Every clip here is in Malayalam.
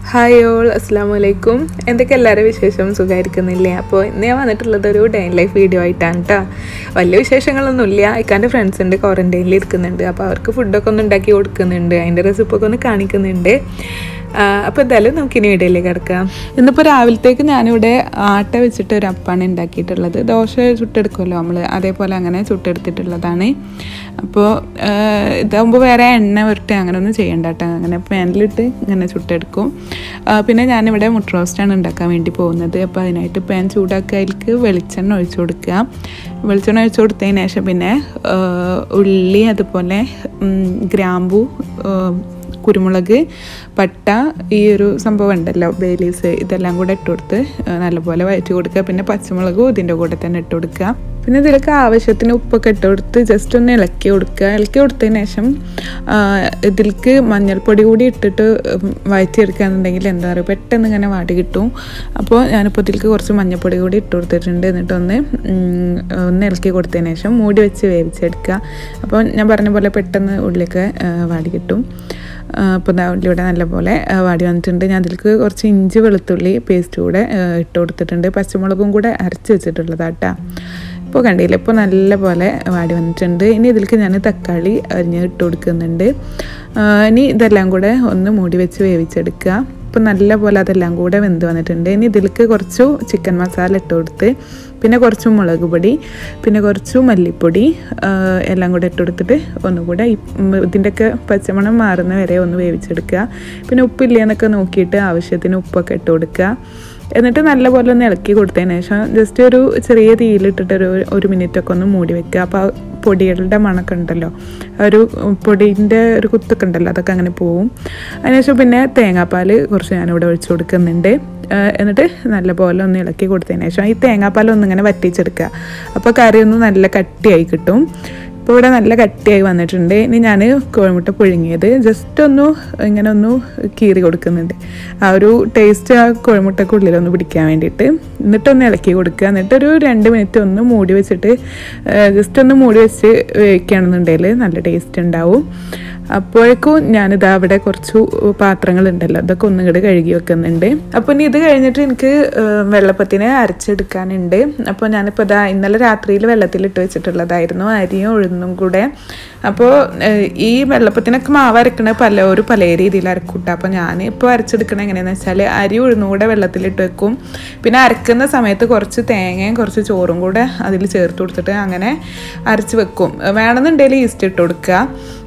ഹായ് ഓൾ അസ്സാം വലൈക്കും എന്തൊക്കെ എല്ലാവരും വിശേഷം സുഖമായിരിക്കുന്നില്ലേ അപ്പോൾ ഇന്ന് ഞാൻ വന്നിട്ടുള്ളത് ഒരു ഡേ ഇൻ ലൈഫ് വീഡിയോ ആയിട്ടാണ് കേട്ടോ വലിയ വിശേഷങ്ങളൊന്നുമില്ല ഇക്കാൻ്റെ ഫ്രണ്ട്സ് ഉണ്ട് ക്വാറൻറ്റൈനിൽ ഇരിക്കുന്നുണ്ട് അപ്പോൾ അവർക്ക് ഫുഡൊക്കെ ഒന്ന് ഉണ്ടാക്കി കൊടുക്കുന്നുണ്ട് അതിൻ്റെ റെസിപ്പൊക്കെ ഒന്ന് കാണിക്കുന്നുണ്ട് അപ്പോൾ എന്തായാലും നമുക്ക് ഇനി വീഡിയോയിലേക്ക് കിടക്കാം ഇന്നിപ്പോൾ രാവിലത്തേക്ക് ഞാനിവിടെ ആട്ട വെച്ചിട്ട് ഒരു അപ്പാണ് ഉണ്ടാക്കിയിട്ടുള്ളത് ദോശ ചുട്ടെടുക്കുമല്ലോ നമ്മൾ അതേപോലെ അങ്ങനെ ചുട്ടെടുത്തിട്ടുള്ളതാണ് അപ്പോൾ ഇതാകുമ്പോൾ വേറെ എണ്ണ വരട്ടെ അങ്ങനെ ഒന്നും ചെയ്യണ്ട കേട്ടോ അങ്ങനെ പാനിലിട്ട് ഇങ്ങനെ ചുട്ടെടുക്കും ആ, പിന്നെ ഞാനിവിടെ മുട്ട റോസ്റ്റാണ് ഉണ്ടാക്കാൻ വേണ്ടി പോകുന്നത് അപ്പോൾ അതിനായിട്ട് പാൻ ചൂടാക്കുക അതിലേക്ക് വെളിച്ചെണ്ണ ഒഴിച്ചു കൊടുക്കുക വെളിച്ചെണ്ണ ഒഴിച്ചു കൊടുത്തതിന് ശേഷം പിന്നെ ആ, ഉള്ളി അതുപോലെ ഉം, ഗ്രാമ്പു ആ, കുരുമുളക് പട്ട ഈ ഒരു സംഭവം ഉണ്ടല്ലോ ബേലീസ് ഇതെല്ലാം കൂടെ ഇട്ട് കൊടുത്ത് ആ, നല്ലപോലെ വഴറ്റി കൊടുക്കുക പിന്നെ പച്ചമുളകും ഇതിൻ്റെ കൂടെ തന്നെ ഇട്ട് കൊടുക്കുക പിന്നെ ഇതിലേക്ക് ആവശ്യത്തിന് ഉപ്പൊക്കെ ഇട്ട് കൊടുത്ത് ജസ്റ്റ് ഒന്ന് ഇളക്കി കൊടുക്കുക ഇളക്കി കൊടുത്തതിന് ശേഷം ആ, ഇതിലേക്ക് മഞ്ഞൾപ്പൊടി കൂടി ഇട്ടിട്ട് വഴറ്റിയെടുക്കുകയാണെന്നുണ്ടെങ്കിൽ എന്താ പറയുക പെട്ടെന്ന് ഇങ്ങനെ വാടി കിട്ടും അപ്പോൾ ഞാനിപ്പോൾ ഇതിലേക്ക് കുറച്ച് മഞ്ഞൾപ്പൊടി കൂടി ഇട്ട് കൊടുത്തിട്ടുണ്ട് എന്നിട്ടൊന്ന് ഉം, ഒന്ന് ഇളക്കി കൊടുത്തതിന് ശേഷം മൂടി വെച്ച് വേവിച്ചെടുക്കുക അപ്പോൾ ഞാൻ പറഞ്ഞ പോലെ പെട്ടെന്ന് ഉള്ളിലേക്ക് ആ, വാടി കിട്ടും അപ്പോൾ ദാ ഉള്ളിയുടെ നല്ലപോലെ ആ, വാടി വന്നിട്ടുണ്ട് ഞാൻ അതിലേക്ക് കുറച്ച് ഇഞ്ചി വെളുത്തുള്ളി പേസ്റ്റ് കൂടെ ആ, ഇട്ട് കൊടുത്തിട്ടുണ്ട് പച്ചമുളകും കൂടെ അരച്ച് വെച്ചിട്ടുള്ളതാട്ടാ ഇപ്പോൾ കണ്ടില്ല ഇപ്പോൾ നല്ല പോലെ വാടി വന്നിട്ടുണ്ട് ഇനി ഇതിലേക്ക് ഞാൻ തക്കാളി അരിഞ്ഞ് ഇട്ട് കൊടുക്കുന്നുണ്ട് ആ, ഇനി ഇതെല്ലാം കൂടെ ഒന്ന് മൂടി വെച്ച് വേവിച്ചെടുക്കുക ഇപ്പോൾ നല്ല പോലെ അതെല്ലാം കൂടെ വെന്ത് വന്നിട്ടുണ്ട് ഇനി ഇതിലേക്ക് കുറച്ചു ചിക്കൻ മസാല ഇട്ട് കൊടുത്ത് പിന്നെ കുറച്ച് മുളക് പൊടി പിന്നെ കുറച്ച് മല്ലിപ്പൊടി ആ, എല്ലാം കൂടെ ഇട്ട് കൊടുത്തിട്ട് ഒന്നുകൂടെ ഈ ഇതിൻ്റെയൊക്കെ പച്ചമണം മാറുന്ന വരെ ഒന്ന് വേവിച്ചെടുക്കുക പിന്നെ ഉപ്പില്ല എന്നൊക്കെ നോക്കിയിട്ട് ആവശ്യത്തിന് ഉപ്പൊക്കെ ഇട്ട് കൊടുക്കുക എന്നിട്ട് നല്ലപോലെ ഒന്ന് ഇളക്കി കൊടുത്തതിന് ശേഷം ജസ്റ്റ് ഒരു ചെറിയ തീയിലിട്ടിട്ട് ഒരു ഒരു മിനിറ്റ് ഒക്കെ ഒന്ന് മൂടി വെക്കുക അപ്പോൾ ആ പൊടികളുടെ മണമൊക്കെ ഉണ്ടല്ലോ ആ ഒരു പൊടീൻ്റെ ഒരു കുത്തൊക്കെ ഉണ്ടല്ലോ അതൊക്കെ അങ്ങനെ പോവും അതിനുശേഷം പിന്നെ തേങ്ങാപ്പാൽ കുറച്ച് ഞാനിവിടെ ഒഴിച്ചു കൊടുക്കുന്നുണ്ട് ആ, എന്നിട്ട് നല്ലപോലെ ഒന്ന് ഇളക്കി കൊടുത്തതിന് ശേഷം ഈ തേങ്ങാപ്പാൽ ഒന്ന് ഇങ്ങനെ വറ്റിച്ചെടുക്കുക അപ്പോൾ കറി ഒന്ന് നല്ല കട്ടിയായി കിട്ടും ഇപ്പോൾ ഇവിടെ നല്ല കട്ടിയായി വന്നിട്ടുണ്ട് ഇനി ഞാൻ കോഴിമുട്ട പുഴുങ്ങിയത് ജസ്റ്റ് ഒന്ന് ഇങ്ങനെ ഒന്ന് കീറി കൊടുക്കുന്നുണ്ട് ആ ഒരു ടേസ്റ്റ് ആ കോഴിമുട്ടക്കുള്ളിൽ ഒന്ന് പിടിക്കാൻ വേണ്ടിയിട്ട് എന്നിട്ടൊന്ന് ഇളക്കി കൊടുക്കുക എന്നിട്ടൊരു രണ്ട് മിനിറ്റ് ഒന്ന് മൂടി വെച്ചിട്ട് ജസ്റ്റ് ഒന്ന് മൂടി വെച്ച് വേവിക്കുകയാണെന്നുണ്ടെങ്കിൽ നല്ല ടേസ്റ്റ് ഉണ്ടാവും അപ്പോഴേക്കും ഞാനിതാ അവിടെ കുറച്ച് പാത്രങ്ങളുണ്ടല്ലോ അതൊക്കെ ഒന്നും കൂടെ കഴുകി വെക്കുന്നുണ്ട് അപ്പോൾ ഇനി ഇത് കഴിഞ്ഞിട്ട് എനിക്ക് ഏഹ്, വെള്ളപ്പത്തിന് അരച്ചെടുക്കാനുണ്ട് അപ്പോൾ ഞാനിപ്പോൾ ഇതാ ഇന്നലെ രാത്രിയിൽ വെള്ളത്തിലിട്ട് വെച്ചിട്ടുള്ളതായിരുന്നു അരിയും ഉഴുന്നും കൂടെ അപ്പോൾ ഏഹ്, ഈ വെള്ളപ്പത്തിനൊക്കെ മാവ് അരക്കണ പലരും പല രീതിയിൽ അരക്കൂട്ട അപ്പോൾ ഞാൻ ഇപ്പോൾ അരച്ചെടുക്കണ എങ്ങനെയാണെന്ന് വെച്ചാൽ അരി ഉഴുന്നും കൂടെ വെള്ളത്തിലിട്ട് വെക്കും പിന്നെ അരക്കുന്ന സമയത്ത് കുറച്ച് തേങ്ങയും കുറച്ച് ചോറും കൂടെ അതിൽ ചേർത്ത് കൊടുത്തിട്ട് അങ്ങനെ അരച്ച് വെക്കും വേണമെന്നുണ്ടെങ്കിൽ ഈസ്റ്റ് ഇട്ട് കൊടുക്കുക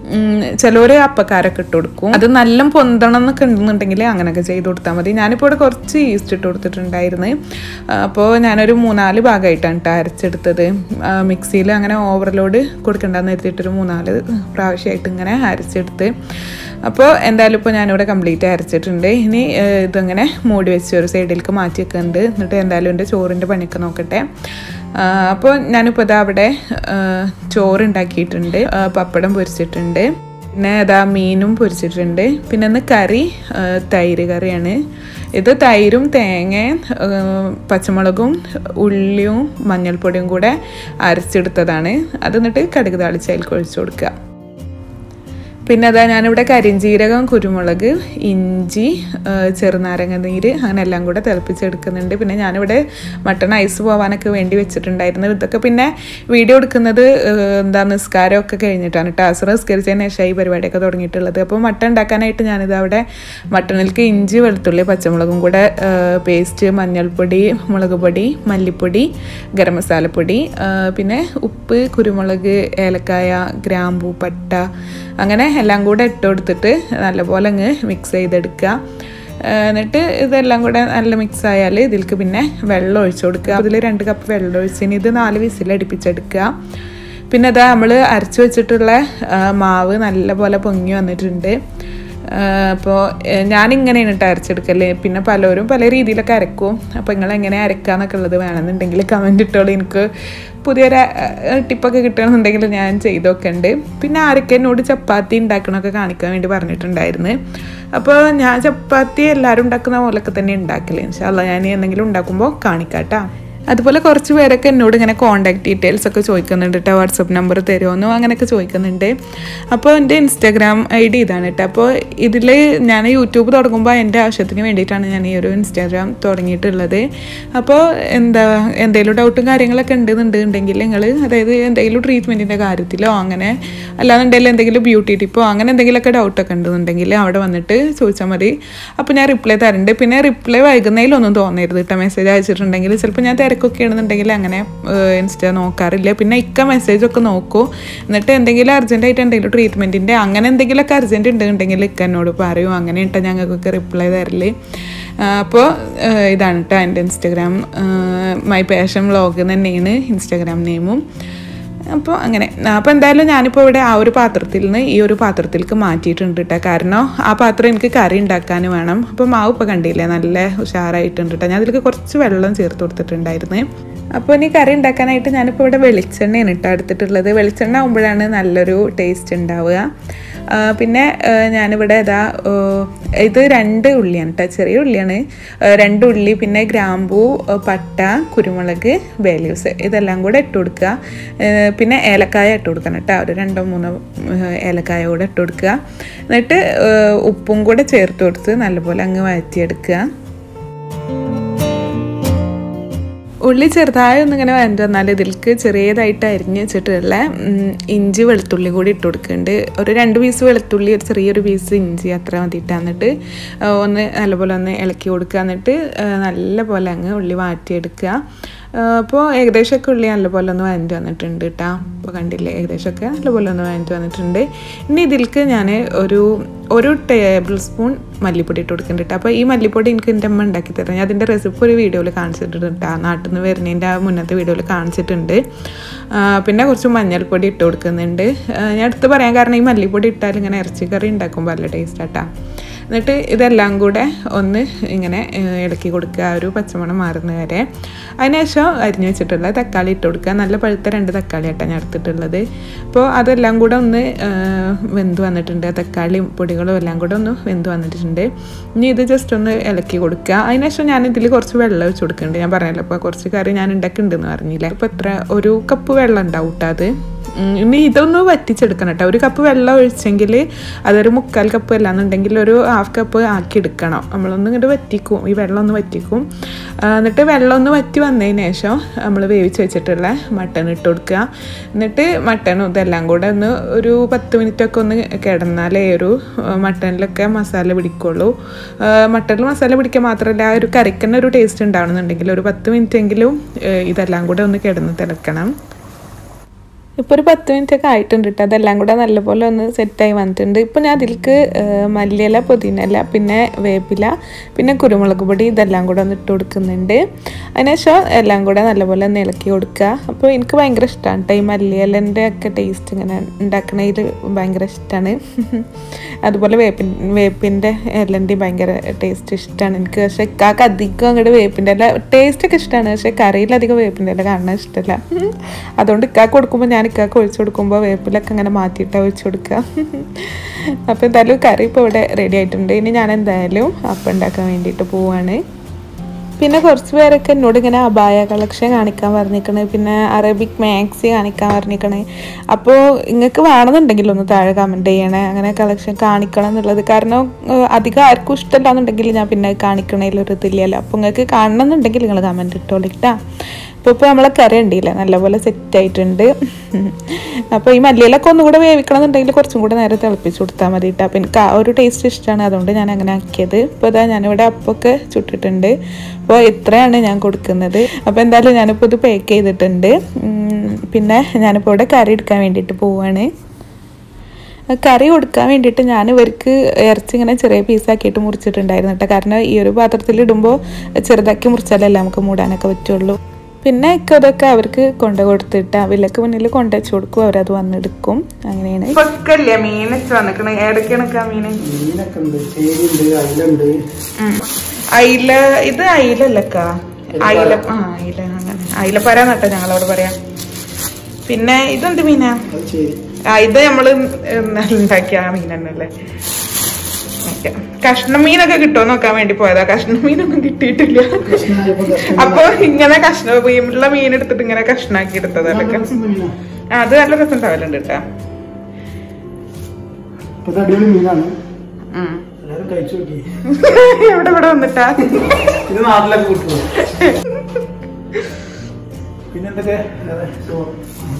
ചിലവർ അപ്പക്കാരൊക്കെ ഇട്ട് കൊടുക്കും അത് നല്ല പൊന്തണം എന്നൊക്കെ ഉണ്ടെന്നുണ്ടെങ്കിൽ അങ്ങനെയൊക്കെ ചെയ്ത് കൊടുത്താൽ മതി ഞാനിപ്പോൾ ഇവിടെ കുറച്ച് ഈസ്റ്റ് ഇട്ട് കൊടുത്തിട്ടുണ്ടായിരുന്നു അപ്പോൾ ഞാനൊരു മൂന്നാല് ഭാഗമായിട്ടാണ് കേട്ടോ അരച്ചെടുത്തത് മിക്സിയിൽ അങ്ങനെ ഓവർലോഡ് കൊടുക്കണ്ടെന്ന് എത്തിയിട്ടൊരു മൂന്നാല് പ്രാവശ്യമായിട്ട് ഇങ്ങനെ അരച്ചെടുത്ത് അപ്പോൾ എന്തായാലും ഇപ്പോൾ ഞാനിവിടെ കംപ്ലീറ്റ് അരച്ചിട്ടുണ്ട് ഇനി ഏഹ്, ഇതിങ്ങനെ മൂടി വെച്ച് ഒരു സൈഡിലേക്ക് മാറ്റി വെക്കുന്നുണ്ട് എന്നിട്ട് എന്തായാലും എൻ്റെ ചോറിൻ്റെ പണിയൊക്കെ നോക്കട്ടെ ആ, അപ്പോൾ ഞാനിപ്പോൾ ഇതാ അവിടെ ആ, ചോറ് ഉണ്ടാക്കിയിട്ടുണ്ട് ആ, പപ്പടം പൊരിച്ചിട്ടുണ്ട് പിന്നെ ഇതാ മീനും പൊരിച്ചിട്ടുണ്ട് പിന്നെ ഒന്ന് കറി ആ, തൈര് കറിയാണ് ഇത് തൈരും തേങ്ങയും ആ, പച്ചമുളകും ഉള്ളിയും മഞ്ഞൾപ്പൊടിയും കൂടെ അരച്ചെടുത്തതാണ് അത് എന്നിട്ട് കടുക് താളിച്ച് അതിൽ ഒഴിച്ചു കൊടുക്കുക പിന്നെ അതാ ഞാനിവിടെ കരിഞ്ജീരകം കുരുമുളക് ഇഞ്ചി ആ, ചെറുനാരങ്ങ നീര് അങ്ങനെ എല്ലാം കൂടെ തിളപ്പിച്ചെടുക്കുന്നുണ്ട് പിന്നെ ഞാനിവിടെ മട്ടൺ ഐസ് പോവാനൊക്കെ വേണ്ടി വെച്ചിട്ടുണ്ടായിരുന്നു ഇതൊക്കെ പിന്നെ വീഡിയോ എടുക്കുന്നത് ആ, എന്താ നിസ്കാരമൊക്കെ കഴിഞ്ഞിട്ടാണ് ടാസർ നിസ്കരിച്ചതിന് ശേഷം ഈ പരിപാടിയൊക്കെ തുടങ്ങിയിട്ടുള്ളത് അപ്പോൾ മട്ടൺ ഉണ്ടാക്കാനായിട്ട് ഞാനിത് അവിടെ മട്ടണിലേക്ക് ഇഞ്ചി വെളുത്തുള്ളി പച്ചമുളകും കൂടെ പേസ്റ്റ് മഞ്ഞൾപ്പൊടി മുളക് പൊടി മല്ലിപ്പൊടി ഗരം മസാലപ്പൊടി ആ, പിന്നെ ഉപ്പ് കുരുമുളക് ഏലക്കായ ഗ്രാമ്പൂ പട്ട അങ്ങനെ എല്ലാം കൂടെ ഇട്ട് കൊടുത്തിട്ട് നല്ലപോലെ അങ്ങ് മിക്സ് ചെയ്തെടുക്കുക ആ, എന്നിട്ട് ഇതെല്ലാം കൂടെ നല്ല മിക്സ് ആയാൽ ഇതിലേക്ക് പിന്നെ വെള്ളം ഒഴിച്ചു കൊടുക്കുക അതിൽ രണ്ട് കപ്പ് വെള്ളം ഒഴിച്ചതിന് ഇത് നാല് വിസിൽ അടുപ്പിച്ചെടുക്കുക പിന്നെ അതാ നമ്മൾ അരച്ച് വെച്ചിട്ടുള്ള ആ, മാവ് നല്ലപോലെ പൊങ്ങി വന്നിട്ടുണ്ട് അപ്പോൾ ഞാനിങ്ങനെയാണ് കേട്ടോ അരച്ചെടുക്കല് പിന്നെ പലരും പല രീതിയിലൊക്കെ അരക്കും അപ്പോൾ നിങ്ങൾ എങ്ങനെ അരക്കാന്നൊക്കെ ഉള്ളത് വേണമെന്നുണ്ടെങ്കിൽ കമൻറ്റ് ഇട്ടോളൂ എനിക്ക് പുതിയൊരു അഹ്, ടിപ്പൊക്കെ കിട്ടുകയാണെന്നുണ്ടെങ്കിൽ ഞാൻ ചെയ്തൊക്കെ ഉണ്ട് പിന്നെ ആരൊക്കെ എന്നോട് ചപ്പാത്തി ഉണ്ടാക്കണമൊക്കെ കാണിക്കാൻ വേണ്ടി പറഞ്ഞിട്ടുണ്ടായിരുന്നു അപ്പോൾ ഞാൻ ചപ്പാത്തി എല്ലാവരും ഉണ്ടാക്കുന്ന പോലൊക്കെ തന്നെ ഉണ്ടാക്കല് ഇൻഷാല്ല ഞാൻ എന്തെങ്കിലും ഉണ്ടാക്കുമ്പോൾ കാണിക്കാട്ടാ അതുപോലെ കുറച്ച് പേരൊക്കെ എന്നോട് ഇങ്ങനെ കോൺടാക്ട് ഡീറ്റെയിൽസ് ഒക്കെ ചോദിക്കുന്നുണ്ട് കേട്ടോ വാട്സപ്പ് നമ്പർ തരുമോന്നോ അങ്ങനെയൊക്കെ ചോദിക്കുന്നുണ്ട് അപ്പോൾ എൻ്റെ ഇൻസ്റ്റാഗ്രാം ഐ ഡി ഇതാണ് കേട്ടോ അപ്പോൾ ഇതിൽ ഞാൻ യൂട്യൂബ് തുടങ്ങുമ്പോൾ എൻ്റെ ആവശ്യത്തിന് വേണ്ടിയിട്ടാണ് ഞാൻ ഈ ഒരു ഇൻസ്റ്റാഗ്രാം തുടങ്ങിയിട്ടുള്ളത് അപ്പോൾ എന്താ എന്തെങ്കിലും ഡൗട്ടും കാര്യങ്ങളൊക്കെ ഉണ്ടെന്നുണ്ടെങ്കിൽ നിങ്ങൾ അതായത് എന്തെങ്കിലും ട്രീറ്റ്മെൻറ്റിൻ്റെ കാര്യത്തിലോ അങ്ങനെ അല്ലാന്നുണ്ടെങ്കിൽ എന്തെങ്കിലും ബ്യൂട്ടി ടിപ്പോ അങ്ങനെ എന്തെങ്കിലുമൊക്കെ ഡൗട്ടൊക്കെ ഉണ്ടെന്നുണ്ടെങ്കിൽ അവിടെ വന്നിട്ട് ചോദിച്ചാൽ മതി അപ്പോൾ ഞാൻ റിപ്ലൈ തരുന്നുണ്ട് പിന്നെ റിപ്ലൈ വൈകുന്നതിലൊന്നും തോന്നരുത് കേട്ടോ മെസ്സേജ് അയച്ചിട്ടുണ്ടെങ്കിൽ ചിലപ്പോൾ ഞാൻ തിരക്കൊക്കെ ആണെന്നുണ്ടെങ്കിൽ അങ്ങനെ ഇൻസ്റ്റ നോക്കാറില്ല പിന്നെ ഇക്ക മെസ്സേജൊക്കെ നോക്കൂ എന്നിട്ട് എന്തെങ്കിലും അർജൻറ്റായിട്ട് എന്തെങ്കിലും ട്രീറ്റ്മെൻറ്റിൻ്റെ അങ്ങനെ എന്തെങ്കിലുമൊക്കെ അർജൻറ്റ് ഉണ്ടെന്നുണ്ടെങ്കിൽ ഇക്ക എന്നോട് പറയും അങ്ങനെ ഇട്ടാൽ ഞങ്ങൾക്കൊക്കെ റിപ്ലൈ തരല് അപ്പോൾ ഇതാണ് കേട്ടോ എൻ്റെ ഇൻസ്റ്റഗ്രാം മൈ പാഷൻ വ്ളോഗ് തന്നെയാണ് ഇൻസ്റ്റഗ്രാം നെയിമും അപ്പോൾ അങ്ങനെ അപ്പോൾ എന്തായാലും ഞാനിപ്പോൾ ഇവിടെ ആ ഒരു പാത്രത്തിൽ നിന്ന് ഈ ഒരു പാത്രത്തിലേക്ക് മാറ്റിയിട്ടുണ്ട് കേട്ടോ കാരണം ആ പാത്രം എനിക്ക് കറി ഉണ്ടാക്കാൻ വേണം അപ്പോൾ മാവ് ഇപ്പോൾ കണ്ടില്ലേ നല്ല ഉഷാറായിട്ടുണ്ട് കേട്ടോ ഞാൻ അതിലേക്ക് കുറച്ച് വെള്ളം ചേർത്ത് കൊടുത്തിട്ടുണ്ടായിരുന്നു അപ്പോൾ ഇനി കറി ഉണ്ടാക്കാനായിട്ട് ഞാനിപ്പോൾ ഇവിടെ വെളിച്ചെണ്ണയാണ് കേട്ടോ എടുത്തിട്ടുള്ളത് വെളിച്ചെണ്ണ ആകുമ്പോഴാണ് നല്ലൊരു ടേസ്റ്റ് ഉണ്ടാവുക പിന്നെ ഞാനിവിടെ ഇതാ ഇത് രണ്ട് ഉള്ളിയാണ് കേട്ടോ ചെറിയ ഉള്ളിയാണ് രണ്ട് ഉള്ളി പിന്നെ ഗ്രാമ്പൂ പട്ട കുരുമുളക് ബേലീവ്സ് ഇതെല്ലാം കൂടെ ഇട്ട് കൊടുക്കുക പിന്നെ ഏലക്കായ ഇട്ട് കൊടുക്കണം കേട്ടോ ഒരു രണ്ടോ മൂന്നോ ഏലക്കായ കൂടെ ഇട്ട് കൊടുക്കുക എന്നിട്ട് ഉപ്പും കൂടെ ചേർത്ത് കൊടുത്ത് നല്ലപോലെ അങ്ങ് വഴറ്റിയെടുക്കുക ഉള്ളി ചെറുതായി ഒന്നിങ്ങനെ വരണ്ട് വന്നാൽ ഇതിലേക്ക് ചെറിയതായിട്ട് അരിഞ്ഞ് വെച്ചിട്ടുള്ള ഇഞ്ചി വെളുത്തുള്ളി കൂടി ഇട്ട് കൊടുക്കുന്നുണ്ട് ഒരു രണ്ട് പീസ് വെളുത്തുള്ളി ഒരു ചെറിയൊരു പീസ് ഇഞ്ചി അത്ര മതിയിട്ട് എന്നിട്ട് ഒന്ന് നല്ലപോലെ ഒന്ന് ഇളക്കി കൊടുക്കുക എന്നിട്ട് നല്ലപോലെ അങ്ങ് ഉള്ളി വാട്ടിയെടുക്കുക അപ്പോൾ ഏകദേശമൊക്കെ ഉള്ളി നല്ലപോലെ ഒന്ന് വഴഞ്ഞ് വന്നിട്ടുണ്ട് കേട്ടോ അപ്പോൾ കണ്ടില്ലേ ഏകദേശമൊക്കെ നല്ലപോലെ ഒന്ന് വഴഞ്ഞ് വന്നിട്ടുണ്ട് ഇനി ഇതിലേക്ക് ഞാൻ ഒരു ഒരു ടേബിൾ സ്പൂൺ മല്ലിപ്പൊടി ഇട്ട് കൊടുക്കുന്നുണ്ട് കേട്ടോ അപ്പോൾ ഈ മല്ലിപ്പൊടി എനിക്ക് എൻ്റെ അമ്മ ഉണ്ടാക്കി തരാം ഞാൻ അതിൻ്റെ റെസിപ്പി ഒരു വീഡിയോയിൽ കാണിച്ചിട്ടുണ്ട് കേട്ടോ നാട്ടിൽ നിന്ന് വരുന്നതിൻ്റെ ആ മുന്നത്തെ വീഡിയോയിൽ കാണിച്ചിട്ടുണ്ട് പിന്നെ കുറച്ച് മഞ്ഞൾപ്പൊടി ഇട്ട് കൊടുക്കുന്നുണ്ട് ഞാൻ എടുത്ത് പറയാൻ കാരണം ഈ മല്ലിപ്പൊടി ഇട്ടാൽ ഇങ്ങനെ ഇറച്ചിക്കറി ഉണ്ടാക്കുമ്പോൾ നല്ല ടേസ്റ്റ് ആട്ടാ എന്നിട്ട് ഇതെല്ലാം കൂടെ ഒന്ന് ഇങ്ങനെ ഇളക്കി കൊടുക്കുക ഒരു പച്ചമണം മാറുന്ന വരെ അതിനുശേഷം അരിഞ്ഞു വെച്ചിട്ടുള്ള തക്കാളി ഇട്ട് കൊടുക്കുക നല്ല പഴുത്ത രണ്ട് തക്കാളി ആയിട്ടാണ് ഞാൻ എടുത്തിട്ടുള്ളത് അപ്പോൾ അതെല്ലാം കൂടെ ഒന്ന് വെന്ത് വന്നിട്ടുണ്ട് തക്കാളിയും പൊടികളും എല്ലാം കൂടെ ഒന്ന് വെന്ത് വന്നിട്ടുണ്ട് ഇനി ഇത് ജസ്റ്റ് ഒന്ന് ഇളക്കി കൊടുക്കുക അതിനുശേഷം ഞാൻ ഇതിൽ കുറച്ച് വെള്ളം ഒഴിച്ച് കൊടുക്കുന്നുണ്ട് ഞാൻ പറഞ്ഞല്ലോ അപ്പോൾ കുറച്ച് കറി ഞാൻ ഉണ്ടാക്കുന്നുണ്ടെന്ന് പറഞ്ഞില്ല അപ്പോൾ എത്ര ഒരു കപ്പ് വെള്ളം ഉണ്ടാവും കേട്ടോ അത് ഇനി ഇതൊന്ന് വറ്റിച്ചെടുക്കണം കേട്ടോ ഒരു കപ്പ് വെള്ളം ഒഴിച്ചെങ്കിൽ അതൊരു മുക്കാൽ കപ്പ് അല്ലാന്നുണ്ടെങ്കിൽ ഒരു ഹാഫ് കപ്പ് ആക്കി എടുക്കണം നമ്മളൊന്ന് ഇങ്ങോട്ട് വറ്റിക്കും ഈ വെള്ളം ഒന്ന് വറ്റിക്കും എന്നിട്ട് വെള്ളം ഒന്ന് വറ്റി വന്നതിന് ശേഷം നമ്മൾ വേവിച്ച് വെച്ചിട്ടുള്ള മട്ടൺ ഇട്ട് കൊടുക്കുക എന്നിട്ട് മട്ടണും ഇതെല്ലാം കൂടെ ഒന്ന് ഒരു പത്ത് മിനിറ്റൊക്കെ ഒന്ന് കിടന്നാലേ ഒരു മട്ടണിലൊക്കെ മസാല പിടിക്കുള്ളൂ മട്ടണിൽ മസാല പിടിക്കുക മാത്രമല്ല ആ ഒരു കറിക്കുന്ന ഒരു ടേസ്റ്റ് ഉണ്ടാവണമെന്നുണ്ടെങ്കിൽ ഒരു പത്ത് മിനിറ്റ് എങ്കിലും ഇതെല്ലാം കൂടെ ഒന്ന് കിടന്ന് തിളക്കണം ഇപ്പോൾ ഒരു പത്ത് മിനിറ്റ് ഒക്കെ ആയിട്ടുണ്ട് കേട്ടോ അതെല്ലാം കൂടെ നല്ലപോലെ ഒന്ന് സെറ്റായി വന്നിട്ടുണ്ട് ഇപ്പോൾ ഞാൻ അതിലേക്ക് മല്ലിയില പുതിനയില പിന്നെ വേപ്പില പിന്നെ കുരുമുളക് പൊടി ഇതെല്ലാം കൂടെ ഒന്ന് ഇട്ട് കൊടുക്കുന്നുണ്ട് അതിനുശേഷം എല്ലാം കൂടെ നല്ലപോലെ ഒന്ന് ഇളക്കി കൊടുക്കുക അപ്പോൾ എനിക്ക് ഭയങ്കര ഇഷ്ടമാണ് കേട്ടോ ഈ മല്ലിയിലൻ്റെ ഒക്കെ ടേസ്റ്റ് ഇങ്ങനെ ഉണ്ടാക്കണതിൽ ഭയങ്കര ഇഷ്ടമാണ് അതുപോലെ വേപ്പിൻ വേപ്പിൻ്റെ ഇലൻ്റെ ഭയങ്കര ടേസ്റ്റ് ഇഷ്ടമാണ് എനിക്ക് പക്ഷേ ഇക്കാക്ക് അധികം അങ്ങോട്ട് വേപ്പിൻ്റെ ഇല ടേസ്റ്റൊക്കെ ഇഷ്ടമാണ് പക്ഷേ കറിയിലധികം വേപ്പിൻ്റെ ഇല കാണാൻ ഇഷ്ടമല്ല അതുകൊണ്ട് ഇക്കാക്ക് കൊടുക്കുമ്പോൾ ഞാൻ ഇക്കാക്ക് ഒഴിച്ചു കൊടുക്കുമ്പോൾ വേപ്പിലൊക്കെ അങ്ങനെ മാറ്റിയിട്ട് ഒഴിച്ചു കൊടുക്കുക അപ്പോൾ എന്തായാലും കറി ഇപ്പോൾ ഇവിടെ റെഡി ആയിട്ടുണ്ട് ഇനി ഞാൻ എന്തായാലും അപ്പം ഉണ്ടാക്കാൻ വേണ്ടിയിട്ട് പോവാണ് പിന്നെ കുറച്ച് പേരൊക്കെ എന്നോട് ഇങ്ങനെ അബായ കളക്ഷൻ കാണിക്കാൻ പറഞ്ഞിരിക്കണേ പിന്നെ അറബിക് മാക്സി കാണിക്കാൻ പറഞ്ഞിരിക്കണേ അപ്പോൾ നിങ്ങൾക്ക് വേണമെന്നുണ്ടെങ്കിൽ ഒന്ന് താഴെ കമൻറ്റ് ചെയ്യണേ അങ്ങനെ കളക്ഷൻ കാണിക്കണം എന്നുള്ളത് കാരണം അധികം ആർക്കും ഇഷ്ടമല്ല എന്നുണ്ടെങ്കിൽ ഞാൻ പിന്നെ കാണിക്കണതിലൊരു ഇതില്ലല്ലോ അപ്പോൾ നിങ്ങൾക്ക് കാണണം എന്നുണ്ടെങ്കിൽ നിങ്ങൾ കമൻറ്റ് ഇട്ടോളിട്ടാ അപ്പോൾ ഇപ്പോൾ നമ്മളെ കറി ഉണ്ടില്ല നല്ലപോലെ സെറ്റ് ആയിട്ടുണ്ട് അപ്പോൾ ഈ മല്ലിയിലൊക്കെ ഒന്നുകൂടെ വേവിക്കണം എന്നുണ്ടെങ്കിൽ കുറച്ചും കൂടെ നേരെ തിളപ്പിച്ച് കൊടുത്താൽ മതി കേട്ടോ അപ്പോൾ എനിക്ക് ആ ഒരു ടേസ്റ്റ് ഇഷ്ടമാണ് അതുകൊണ്ട് ഞാൻ അങ്ങനെ ആക്കിയത് ഇപ്പോൾ ഇതാ ഞാനിവിടെ അപ്പൊക്കെ ചുട്ടിട്ടുണ്ട് അപ്പോൾ ഇത്രയാണ് ഞാൻ കൊടുക്കുന്നത് അപ്പോൾ എന്തായാലും ഞാനിപ്പോൾ ഇത് പാക്ക് ചെയ്തിട്ടുണ്ട് പിന്നെ ഞാനിപ്പോൾ ഇവിടെ കറി എടുക്കാൻ വേണ്ടിയിട്ട് പോവാണ് കറി കൊടുക്കാൻ വേണ്ടിയിട്ട് ഞാൻ ഇവർക്ക് ഇറച്ചി ഇങ്ങനെ ചെറിയ പീസാക്കിയിട്ട് മുറിച്ചിട്ടുണ്ടായിരുന്നു കേട്ടോ കാരണം ഈ ഒരു പാത്രത്തിൽ ഇടുമ്പോൾ ചെറുതാക്കി മുറിച്ചാലല്ലേ നമുക്ക് മൂടാനൊക്കെ പറ്റുള്ളൂ പിന്നെ ഇതൊക്കെ അവർക്ക് കൊണ്ടു കൊടുത്തിട്ട് അവരിലേക്ക് മുന്നിൽ കൊണ്ടുവച്ച് കൊടുക്കും അവരത് വന്നെടുക്കും അങ്ങനെയാണ് പൊക്കല്ലേ മീൻ വന്നിക്കണ ഏതൊക്കെയാണ് മീൻ മീനൊക്കെ ഉണ്ട് ചേരിയുണ്ട് അയിലുണ്ട് അയില ഇത് അയിലല്ലക്ക അയില ആ അയില അങ്ങനെ അയില പരാന്നട്ടോ ഞങ്ങളോട് പറയാം പിന്നെ ഇതെന്ത് മീനാ അത് ചേരി ആ ഇത് നമ്മള് ഇന്നലെ ഉണ്ടാക്കിയ ആ മീൻ തന്നെയല്ലേ കഷ്ണം മീനൊക്കെ കിട്ടുമോ നോക്കാൻ വേണ്ടി പോയതാ കഷ്ണം മീനൊന്നും കിട്ടിയിട്ടില്ല കഷ്ണമായപ്പോ കഷ്ണം അപ്പൊ ഇങ്ങനെ കഷ്ണം വീമുള്ള മീൻ എടുത്തിട്ട് ഇങ്ങനെ കഷ്ണാക്കി എടുത്തത് അതൊക്കെ മീനാ. ആ, അത് നല്ല രസം ഉണ്ടാവലുണ്ട് കേട്ടാ ഇപ്പൊ ഇത് അടിപൊളി മീനാണ് ഉം. എല്ലാരും കഴിച്ചു നോക്കി എവിടെ ഇവിടെ വന്നിട്ടാ ഇത് നാട്ടിലൊക്കെ കിട്ടുമോ പിന്നെ എന്തൊക്കെ വേറെ ചോറ്.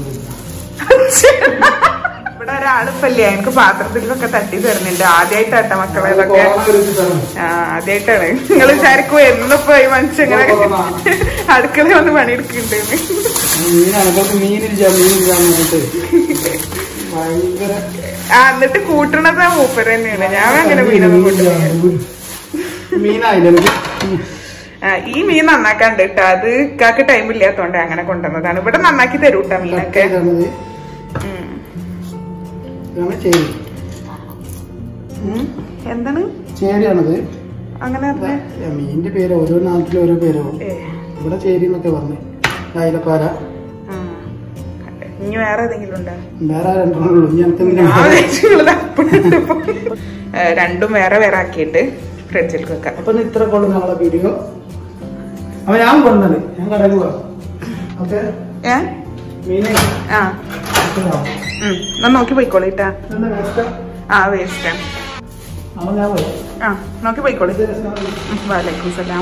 ഇവിടെ ഒരാളിപ്പല്ലേ എനിക്ക് പാത്രത്തിലൊക്കെ തട്ടി തരുന്നുണ്ട് ആദ്യമായിട്ടാട്ട മക്കളെ ഇതൊക്കെ കൊറോണ വരുത്തിട്ടാണ്. ആ ആദ്യമായിട്ടാണ് നിങ്ങൾ വിചാരിക്കും എന്നിപ്പോ ഈ മനുഷ്യൻ ഇങ്ങനെ അടുക്കള വന്ന് പണിയെടുക്കുന്നുണ്ട് മീനാണ് ഇപ്പൊ മീനില്ല മീനില്ല എന്ന് പറഞ്ഞിട്ട് ഭയങ്കര ആ എന്നിട്ട് കൂട്ടണത് ആ മൂപ്പര് തന്നെയാണ് ഞാൻ അങ്ങനെ മീനൊന്നും കൂട്ടുന്നില്ല മീനായില്ല എനിക്ക് ഉം. ആ, ഈ മീൻ നന്നാക്കാണ്ട് കേട്ടോ അത് ഇക്കാക്ക് ടൈം ഇല്ലാത്തോണ്ട് അങ്ങനെ കൊണ്ടുവന്നതാണ് ഇവിടെ നന്നാക്കി തരൂട്ടാ മീനൊക്കെ ഇതാണത്. ഉം. ഇതാണ് ചേരി ഉം. എന്താണ് ചേരിയാണത് അങ്ങനെ പറഞ്ഞേ? ഇതാ, മീനിന്റെ പേര് ഓരോ നാട്ടിലും ഓരോ പേരാവും ഏ, ഇവിടെ ചേരി എന്നൊക്കെ പറഞ്ഞു അയലപ്പാര ആ. ഇനി വേറെ ഏതെങ്കിലും ഉണ്ടോ വേറെ രണ്ടെണ്ണേ ഉള്ളൂ ഇനി എനിക്ക് ഞാൻ എന്തിനാ വിചാരിച്ചുള്ളത് അപ്പഴുണ്ട്. ഏ, രണ്ടും വേറെ വേറെ ആക്കിയിട്ട് ഫ്രിഡ്ജിൽ വെക്കാം അപ്പൊ ഇന്ന് ഇത്ര കൊള്ളു നമ്മളെ വീഡിയോ അപ്പൊ ഞാൻ കൊണ്ടത് ഞാൻ കടയിൽ പോവാം ഓക്കെ ഏ മീനെ ആ ഉം എന്നാ നോക്കി പോയിക്കോളിട്ടാ ആ വേസ്റ്റ് അപ്പൊ ഞാൻ പോയി ആ നോക്കി പോയിക്കോളി ഇത് രസമാണ്. വാലേക്കും സലാം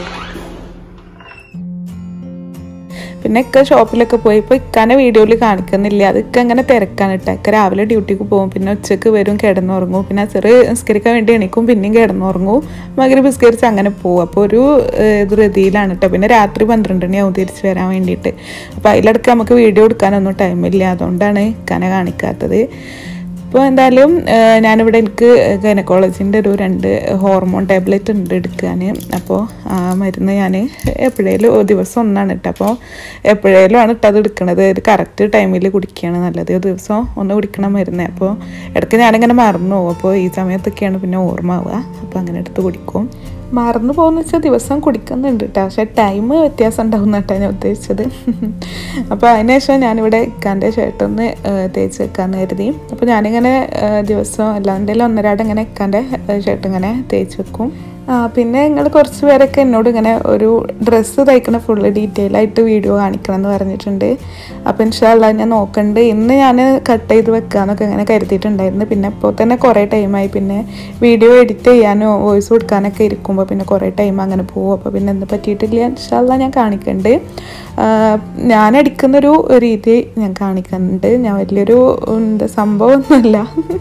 പിന്നെ ഇക്ക ഷോപ്പിലൊക്കെ പോയി ഇപ്പോൾ ഇക്കാനെ വീഡിയോയിൽ കാണിക്കുന്നില്ല അത് ഇക്ക അങ്ങനെ തിരക്കാണ് ഇട്ട ഇക്ക രാവിലെ ഡ്യൂട്ടിക്ക് പോകും പിന്നെ ഉച്ചക്ക് വരും കിടന്നുറങ്ങും പിന്നെ ചെറിയ നിസ്കരിക്കാൻ വേണ്ടി എണീക്കും പിന്നെയും കിടന്നുറങ്ങും മകര് നിസ്കരിച്ച് അങ്ങനെ പോകും അപ്പോൾ ഒരു ഏഹ്, ധൃതിയിലാണ് കേട്ടോ പിന്നെ രാത്രി പന്ത്രണ്ട് മണിയാവും തിരിച്ച് വരാൻ വേണ്ടിയിട്ട് അപ്പോൾ അതിലിടക്ക് നമുക്ക് വീഡിയോ എടുക്കാനൊന്നും ടൈമില്ല അതുകൊണ്ടാണ് ഇക്കാനെ കാണിക്കാത്തത് ഇപ്പോൾ എന്തായാലും ഏഹ്, ഞാനിവിടെ എനിക്ക് ഗൈനക്കോളജിൻ്റെ ഒരു രണ്ട് ഹോർമോൺ ടാബ്ലറ്റ് ഉണ്ട് എടുക്കാൻ അപ്പോൾ ആ മരുന്ന് ഞാൻ എപ്പോഴേലും ഒരു ദിവസം ഒന്നാണ് ഇട്ടത് അപ്പോൾ എപ്പോഴേലും ആണ് ഇട്ടത് എടുക്കണത് ഒരു കറക്റ്റ് ടൈമിൽ കുടിക്കുകയാണ് നല്ലത് ഒരു ദിവസം ഒന്ന് കുടിക്കണം മരുന്ന് അപ്പോൾ ഇടയ്ക്ക് ഞാനിങ്ങനെ മറന്നു പോകും അപ്പോൾ ഈ സമയത്തൊക്കെയാണ് പിന്നെ ഓർമ്മ ആവുക അപ്പോൾ അങ്ങനെ എടുത്ത് കുടിക്കും മറന്നു പോകുന്ന വെച്ചാൽ ദിവസം കുടിക്കുന്നുണ്ട് കേട്ടോ പക്ഷേ ടൈം വ്യത്യാസം ഉണ്ടാവും കേട്ടോ ഞാൻ ഉദ്ദേശിച്ചത് അപ്പോൾ അതിനുശേഷം ഞാനിവിടെ ഇക്കാൻ്റെ ഷർട്ടൊന്ന് തേച്ച് വെക്കാമെന്ന് കരുതി അപ്പോൾ ഞാനിങ്ങനെ ഏഹ്, ദിവസം അല്ലാണ്ടെങ്കിലും ഒന്നരാട് ഇങ്ങനെ ഇക്കാൻ്റെ ഷർട്ട് ഇങ്ങനെ തേച്ച് വെക്കും ആ, പിന്നെ നിങ്ങൾ കുറച്ച് പേരൊക്കെ എന്നോട് ഇങ്ങനെ ഒരു ഡ്രസ്സ് തയ്ക്കണ ഫുള്ള് ഡീറ്റെയിൽ ആയിട്ട് വീഡിയോ കാണിക്കണം എന്ന് പറഞ്ഞിട്ടുണ്ട് അപ്പോൾ ഇൻഷാല്ല ഞാൻ നോക്കണ്ട് ഇന്ന് ഞാൻ കട്ട് ചെയ്ത് വെക്കാന്നൊക്കെ ഇങ്ങനെ കരുതിയിട്ടുണ്ടായിരുന്നു പിന്നെ ഇപ്പോൾ തന്നെ കുറേ ടൈമായി പിന്നെ വീഡിയോ എഡിറ്റ് ചെയ്യാനോ വോയിസ് കൊടുക്കാനൊക്കെ ഇരിക്കുമ്പോൾ പിന്നെ കുറേ ടൈം അങ്ങനെ പോകും അപ്പോൾ പിന്നെ എന്ത് പറ്റിയിട്ടില്ല ഇൻഷാല്ല ഞാൻ കാണിക്കുന്നുണ്ട് ആ, ഞാൻ അടിക്കുന്നൊരു രീതി ഞാൻ കാണിക്കുന്നുണ്ട് ഞാൻ വലിയൊരു എന്താ സംഭവമൊന്നുമില്ല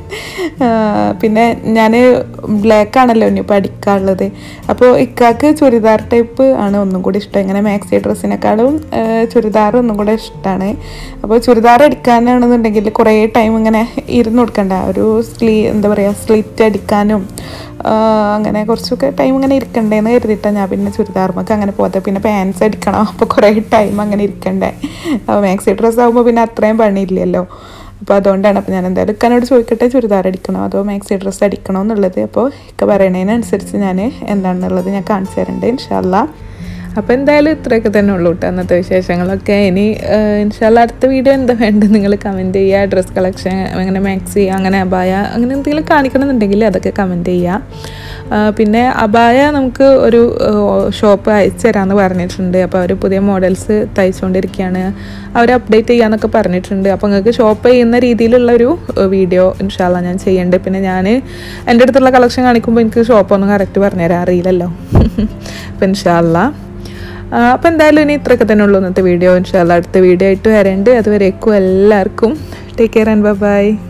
ആ, പിന്നെ ഞാൻ ബ്ലാക്ക് ആണല്ലോ ഇനിയിപ്പോൾ അടിക്കാനുള്ളത് അപ്പോൾ ഇക്കാക്ക് ചുരിദാർ ടൈപ്പ് ആണ് ഒന്നും കൂടി ഇഷ്ടം ഇങ്ങനെ മാക്സി ഡ്രസ്സിനെക്കാളും ആ, ചുരിദാർ ഒന്നും കൂടെ ഇഷ്ടമാണ് അപ്പോൾ ചുരിദാർ അടിക്കാനാണെന്നുണ്ടെങ്കിൽ കുറേ ടൈം ഇങ്ങനെ ഇരുന്ന് കൊടുക്കണ്ട ഒരു സ്ലീ എന്താ പറയുക സ്ലിറ്റ് അടിക്കാനും ആ, അങ്ങനെ കുറച്ചൊക്കെ ടൈം ഇങ്ങനെ ഇരിക്കണ്ടേന്ന് കരുതിയിട്ടാണ് ഞാൻ പിന്നെ ചുരിദാർമൊക്കെ അങ്ങനെ പോകാതെ പിന്നെ പാൻസ് അടിക്കണം അപ്പോൾ കുറേ ടൈം അങ്ങനെ ഇരിക്കണ്ടേ അപ്പോൾ മാക്സി ഡ്രസ്സ് ആകുമ്പോൾ പിന്നെ അത്രയും പണിയില്ലല്ലോ അപ്പോൾ അതുകൊണ്ടാണ് അപ്പോൾ ഞാൻ എന്തായാലും ഇക്കാനോട് ചോദിക്കട്ടെ ചുരിദാർ അടിക്കണോ അതോ മാക്സി ഡ്രസ്സ് അടിക്കണോ എന്നുള്ളത് അപ്പോൾ ഇക്ക പറയണതിനനുസരിച്ച് ഞാൻ എന്താണെന്നുള്ളത് ഞാൻ കാണിച്ചു തരണ്ട് ഇൻഷാല്ലാ അപ്പോൾ എന്തായാലും ഇത്രയൊക്കെ തന്നെ ഉള്ളൂ കേട്ടോ അന്നത്തെ വിശേഷങ്ങളൊക്കെ ഇനി ഇൻഷാല്ല അടുത്ത വീഡിയോ എന്താ വേണ്ടത് നിങ്ങൾ കമൻറ്റ് ചെയ്യുക ഡ്രസ് കളക്ഷൻ അങ്ങനെ മാക്സി അങ്ങനെ അബായ അങ്ങനെ എന്തെങ്കിലും കാണിക്കണമെന്നുണ്ടെങ്കിൽ അതൊക്കെ കമൻറ്റ് ചെയ്യുക ആ, പിന്നെ അബായ നമുക്ക് ഒരു ഷോപ്പ് അയച്ചു തരാമെന്ന് പറഞ്ഞിട്ടുണ്ട് അപ്പോൾ അവർ പുതിയ മോഡൽസ് തയ്ച്ചുകൊണ്ടിരിക്കുകയാണ് അവർ അപ്ഡേറ്റ് ചെയ്യാന്നൊക്കെ പറഞ്ഞിട്ടുണ്ട് അപ്പോൾ നിങ്ങൾക്ക് ഷോപ്പ് ചെയ്യുന്ന രീതിയിലുള്ള ഒരു വീഡിയോ ഇൻഷാല്ല ഞാൻ ചെയ്യുന്നുണ്ട് പിന്നെ ഞാൻ എൻ്റെ അടുത്തുള്ള കളക്ഷൻ കാണിക്കുമ്പോൾ എനിക്ക് ഷോപ്പൊന്നും കറക്റ്റ് പറഞ്ഞുതരാൻ അറിയില്ലല്ലോ അപ്പോൾ ഇൻഷാല്ല അപ്പോൾ എന്തായാലും ഇനി ഇത്രയൊക്കെ തന്നെ ഉള്ളൂ ഇന്നത്തെ വീഡിയോ ഇൻഷാല്ല അടുത്ത വീഡിയോ ആയിട്ട് വരേണ്ട അതുവരേക്കും എല്ലാവർക്കും ടേക്ക് കെയർ ആൻഡ് ബൈ